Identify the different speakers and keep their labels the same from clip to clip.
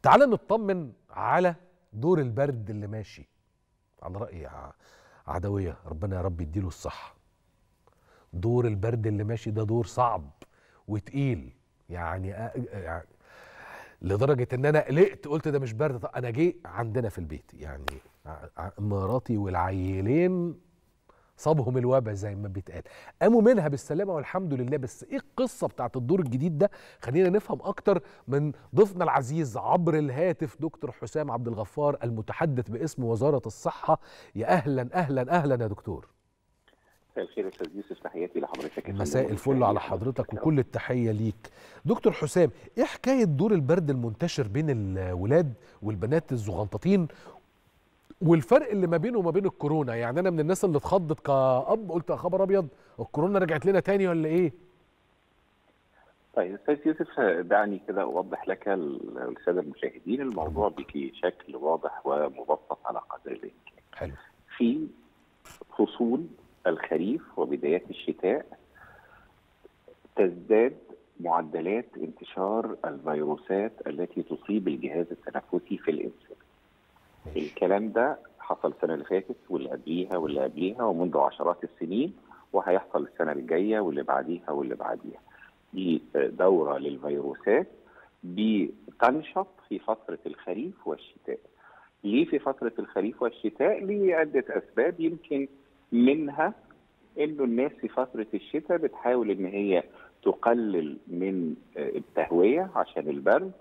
Speaker 1: تعال نطمن على دور البرد اللي ماشي على رأي ع- عدوية ربنا يا رب يديله الصحة دور البرد اللي ماشي ده دور صعب وتقيل يعني, أ- يعني لدرجة ان انا قلقت قلت ده مش برد طب انا جه عندنا في البيت يعني ع- ع- مراتي والعيلين صابهم الوبا زي ما بيتقال قاموا منها بالسلامه والحمد لله بس ايه القصه بتاعت الدور الجديد ده خلينا نفهم اكتر من ضيفنا العزيز عبر الهاتف دكتور حسام عبد الغفار المتحدث باسم وزاره الصحه يا اهلا اهلا اهلا يا دكتور
Speaker 2: مساء الخير يا استاذ يوسف تحياتي لحضرتك يا
Speaker 1: مساء
Speaker 2: فندم
Speaker 1: الفل
Speaker 2: ومشاهدي
Speaker 1: على حضرتك
Speaker 2: حضرتك.
Speaker 1: وكل التحيه ليك دكتور حسام ايه حكايه دور البرد المنتشر بين الولاد والبنات الزغنططين والفرق اللي ما بينه وما بين الكورونا يعني انا من الناس اللي اتخضت كأب قلت يا خبر ابيض الكورونا رجعت لنا تاني ولا ايه
Speaker 2: طيب استاذ يوسف دعني كده اوضح لك الساده المشاهدين الموضوع بشكل واضح ومبسط على قدر الامكان.
Speaker 1: حلو
Speaker 2: في فصول الخريف وبدايات الشتاء تزداد معدلات انتشار الفيروسات التي تصيب الجهاز التنفسي في الانسان.
Speaker 1: ماشي
Speaker 2: الكلام ده حصل السنه اللي فاتت واللي قبليها واللي قبليها ومنذ عشرات السنين وهيحصل السنه الجايه واللي بعديها واللي بعديها. دي دوره للفيروسات بتنشط في فتره الخريف والشتاء. ليه في فتره الخريف والشتاء؟ لعده اسباب يمكن منها انه الناس في فتره الشتاء بتحاول ان هي تقلل من التهويه عشان البرد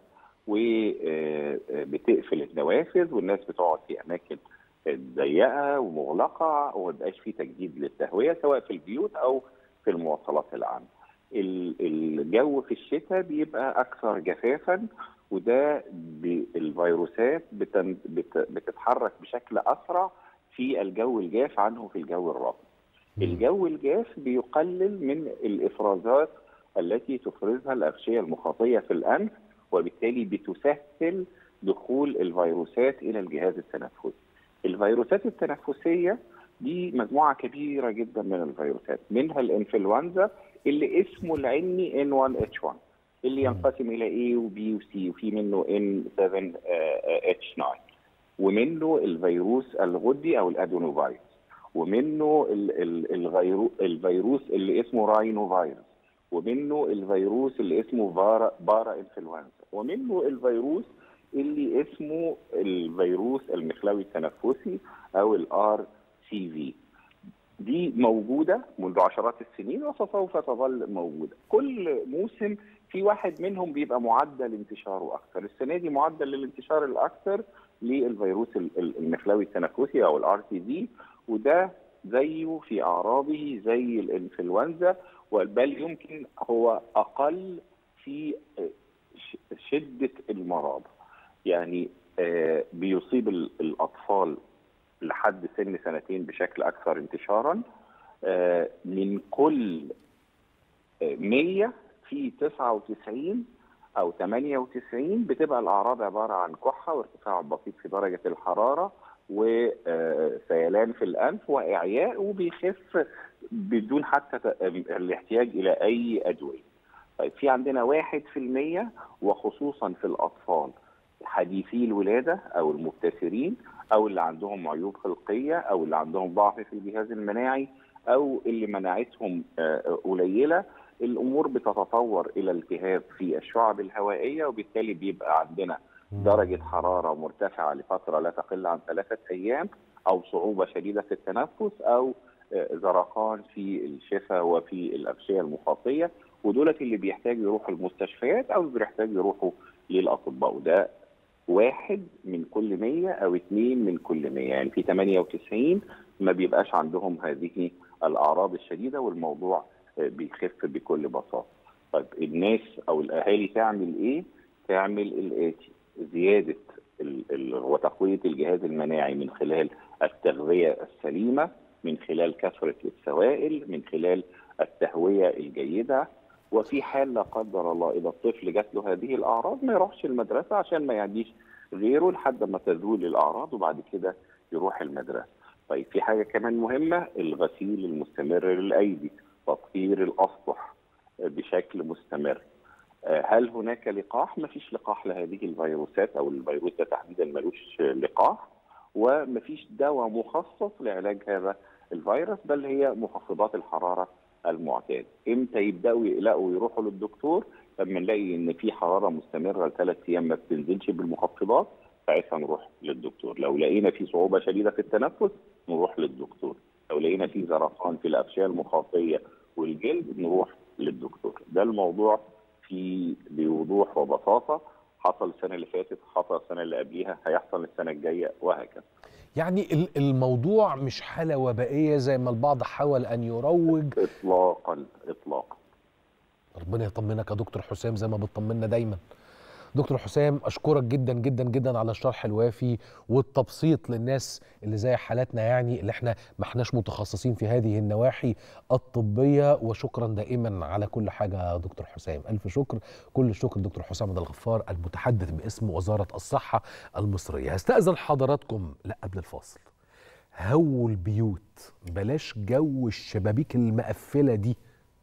Speaker 2: وبتقفل النوافذ والناس بتقعد في اماكن ضيقه ومغلقه ومبقاش في تجديد للتهويه سواء في البيوت او في المواصلات العامه. ال- الجو في الشتاء بيبقى اكثر جفافا وده ب- الفيروسات بتن- بت- بتتحرك بشكل اسرع في الجو الجاف عنه في الجو الرطب. الجو الجاف بيقلل من الافرازات التي تفرزها الاغشيه المخاطيه في الانف وبالتالي بتسهل دخول الفيروسات الى الجهاز التنفسي. الفيروسات التنفسيه دي مجموعه كبيره جدا من الفيروسات منها الانفلونزا اللي اسمه العلمي N1H1 اللي ينقسم الى A و B و C وفي منه N7H9 ومنه الفيروس الغدي او الادينوفيروس ومنه ال- ال- الغيرو الفيروس اللي اسمه راينو فيروس ومنه الفيروس اللي اسمه فارا بارا انفلونزا ومنه الفيروس اللي اسمه الفيروس المخلوي التنفسي او الار سي في دي موجوده منذ عشرات السنين وسوف تظل موجوده كل موسم في واحد منهم بيبقى معدل انتشاره اكثر السنه دي معدل الانتشار الاكثر للفيروس ال- ال- المخلوي التنفسي او الار تي في وده زيه في اعراضه زي الانفلونزا بل يمكن هو اقل في ش- شده المرض يعني آه، بيصيب ال- الاطفال لحد سن سنتين بشكل اكثر انتشارا آه، من كل آه، 100 في 99 او 98 بتبقى الاعراض عباره عن كحه وارتفاع بسيط في درجه الحراره وسيلان في الانف واعياء وبيخف بدون حتى ت- الاحتياج الى اي ادويه. طيب في عندنا 1% وخصوصا في الاطفال حديثي الولاده او المبتسرين او اللي عندهم عيوب خلقيه او اللي عندهم ضعف في الجهاز المناعي او اللي مناعتهم آه، قليله الامور بتتطور الى التهاب في الشعب الهوائيه وبالتالي بيبقى عندنا درجه حراره مرتفعه لفتره لا تقل عن ثلاثه ايام او صعوبه شديده في التنفس او آه، زرقان في الشفه وفي الاغشيه المخاطيه ودولت اللي بيحتاجوا يروحوا المستشفيات او بيحتاجوا يروحوا للاطباء وده واحد من كل 100 او اثنين من كل 100 يعني في 98 ما بيبقاش عندهم هذه الاعراض الشديده والموضوع آه، بيخف بكل بساطه. طيب الناس او الاهالي تعمل ايه؟ تعمل الاتي زياده ال ال وتقويه الجهاز المناعي من خلال التغذيه السليمه من خلال كثره السوائل من خلال التهويه الجيده وفي حال لا قدر الله اذا الطفل جات له هذه الاعراض ما يروحش المدرسه عشان ما يعديش غيره لحد ما تزول الاعراض وبعد كده يروح المدرسه. طيب في حاجه كمان مهمه الغسيل المستمر للايدي، تطهير الاسطح بشكل مستمر. آه، هل هناك لقاح؟ ما فيش لقاح لهذه الفيروسات او الفيروس ده تحديدا ملوش لقاح وما فيش دواء مخصص لعلاج هذا الفيروس بل هي مخفضات الحراره المعتاد. امتى يبداوا يقلقوا ويروحوا للدكتور؟ لما نلاقي ان في حراره مستمره لثلاث ايام ما بتنزلش بالمخفضات ساعتها نروح للدكتور، لو لقينا في صعوبه شديده في التنفس نروح للدكتور، لو لقينا في زرقان في الافشاه المخاطيه والجلد نروح للدكتور، ده الموضوع في بوضوح وبساطه حصل السنه اللي فاتت حصل السنه اللي قبليها هيحصل السنه الجايه وهكذا
Speaker 1: يعني ال- الموضوع مش حالة وبائية زي ما البعض حاول أن يروج
Speaker 2: اطلاقا اطلاقا
Speaker 1: ربنا يطمنك يا دكتور حسام زي ما بتطمنا دايما دكتور حسام اشكرك جدا جدا جدا على الشرح الوافي والتبسيط للناس اللي زي حالاتنا يعني اللي احنا ما احناش متخصصين في هذه النواحي الطبيه وشكرا دائما على كل حاجه يا دكتور حسام الف شكر كل الشكر دكتور حسام عبد الغفار المتحدث باسم وزاره الصحه المصريه هستاذن حضراتكم لا قبل الفاصل هووا البيوت بلاش جو الشبابيك المقفله دي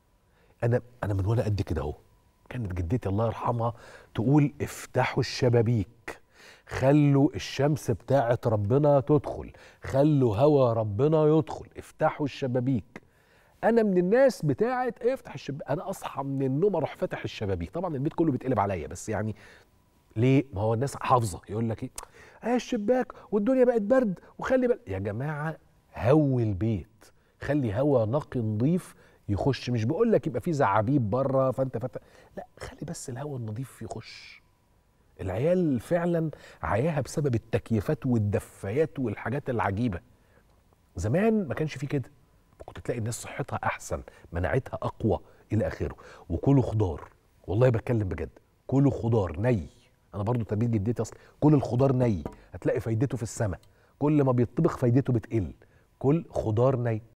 Speaker 1: انا انا من وانا قد كده اهو كانت جدتي الله يرحمها تقول افتحوا الشبابيك خلوا الشمس بتاعه ربنا تدخل خلوا هوا ربنا يدخل افتحوا الشبابيك انا من الناس بتاعه افتح الشباك انا اصحى من النوم اروح فاتح الشبابيك طبعا البيت كله بيتقلب عليا بس يعني ليه ما هو الناس حافظه يقول لك ايه اه الشباك والدنيا بقت برد وخلي بل... يا جماعه هوي البيت خلي هوا نقي نظيف يخش مش بقول لك يبقى في زعابيب بره فانت فتح لا خلي بس الهوا النظيف يخش العيال فعلا عياها بسبب التكييفات والدفايات والحاجات العجيبه زمان ما كانش في كده كنت تلاقي الناس صحتها احسن مناعتها اقوى الى اخره وكلوا خضار والله بتكلم بجد كلوا خضار ني انا برضو تربيه جدتي اصلا كل الخضار ني هتلاقي فايدته في السماء كل ما بيطبخ فايدته بتقل كل خضار ني